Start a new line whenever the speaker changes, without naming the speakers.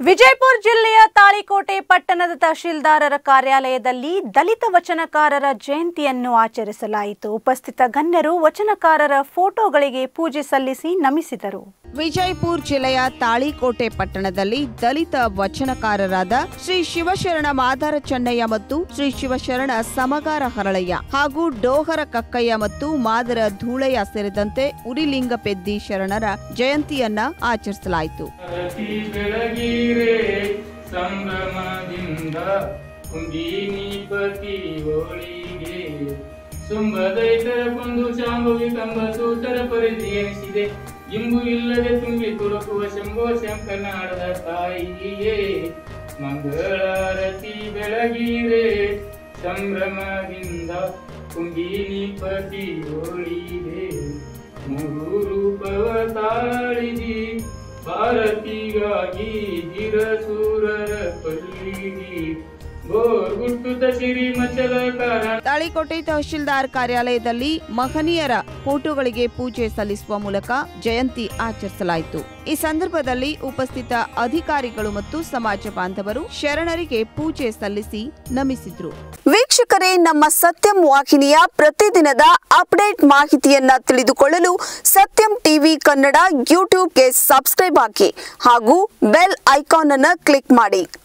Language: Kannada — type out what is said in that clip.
ವಿಜಯಪುರ ಜಿಲ್ಲೆಯ ತಾಳಿಕೋಟೆ ಪಟ್ಟಣದ ತಹಶೀಲ್ದಾರರ ಕಾರ್ಯಾಲಯದಲ್ಲಿ ದಲಿತ ವಚನಕಾರರ ಜಯಂತಿಯನ್ನು ಆಚರಿಸಲಾಯಿತು ಉಪಸ್ಥಿತ ಗಣ್ಯರು ವಚನಕಾರರ ಫೋಟೋಗಳಿಗೆ ಪೂಜೆ ಸಲ್ಲಿಸಿ ನಮಿಸಿದರು
ವಿಜಯಪುರ ಜಿಲ್ಲೆಯ ತಾಳಿಕೋಟೆ ಪಟ್ಟಣದಲ್ಲಿ ದಲಿತ ವಚನಕಾರರಾದ ಶ್ರೀ ಶಿವಶರಣ ಮಾದಾರ ಚೆನ್ನಯ್ಯ ಮತ್ತು ಶ್ರೀ ಶಿವಶರಣ ಸಮಗಾರ ಹರಳಯ್ಯ ಹಾಗೂ ಡೋಹರ ಕಕ್ಕಯ್ಯ ಮತ್ತು ಮಾದರ ಧೂಳಯ್ಯ ಸೇರಿದಂತೆ ಉರಿಲಿಂಗಪೆದ್ದಿ ಶರಣರ ಜಯಂತಿಯನ್ನ ಆಚರಿಸಲಾಯಿತು
ಅತಿ ಬೆಳಗಿರೆ ಸಂಭ್ರಮದಿಂದ ಕುಂದಿನಿಪತಿ ಹೋಳಿಗೆ ಸುಂಬದೈತರ ಕೊಂದು ಶಾಂಭವಿ ಕಂಬ ಸೂತರ ಪರಿಧಿ ಎನಿಸಿದೆ ಇಂಬು ಇಲ್ಲದೆ ತುಂಬಿ ತುಳುಕುವ ಶಂಭೋ ಶಂಕನಾಡದ ತಾಯಿಯೇ ಮಂಗಳಾರತಿ ಬೆಳಗಿರೆ ಸಂಭ್ರಮದಿಂದ ಕುಂದಿನಿಪತಿ ಹೋಳಿಗೆ ಮೂರು ರೂಪವ ತಾಳಿದಿ ಭಾರತಿಗಾಗಿ ಧಿರಸೂರರ ಪಲ್ಲಿಗಿ ಗೋರ್ಗುಟ್ಟುತ್ತ ಸಿರಿ ಮಚಲಕಾರ
ತಾಳಿಕೋಟೆ ತಹಶೀಲ್ದಾರ್ ಕಾರ್ಯಾಲಯದಲ್ಲಿ ಮಹನೀಯರ ಫೋಟೋಗಳಿಗೆ ಪೂಜೆ ಸಲ್ಲಿಸುವ ಮೂಲಕ ಜಯಂತಿ ಆಚರಿಸಲಾಯಿತು ಈ ಸಂದರ್ಭದಲ್ಲಿ ಉಪಸ್ಥಿತ ಅಧಿಕಾರಿಗಳು ಮತ್ತು ಸಮಾಜ ಬಾಂಧವರು ಶರಣರಿಗೆ ಪೂಜೆ ಸಲ್ಲಿಸಿ ನಮಿಸಿದ್ರು
ವೀಕ್ಷಕರೇ ನಮ್ಮ ಸತ್ಯಂ ವಾಹಿನಿಯ ಪ್ರತಿದಿನದ ಅಪ್ಡೇಟ್ ಮಾಹಿತಿಯನ್ನ ತಿಳಿದುಕೊಳ್ಳಲು ಸತ್ಯಂ ಟಿವಿ ಕನ್ನಡ ಯೂಟ್ಯೂಬ್ಗೆ ಸಬ್ಸ್ಕ್ರೈಬ್ ಹಾಕಿ ಹಾಗೂ ಬೆಲ್ ಐಕಾನ್ ಅನ್ನು ಕ್ಲಿಕ್ ಮಾಡಿ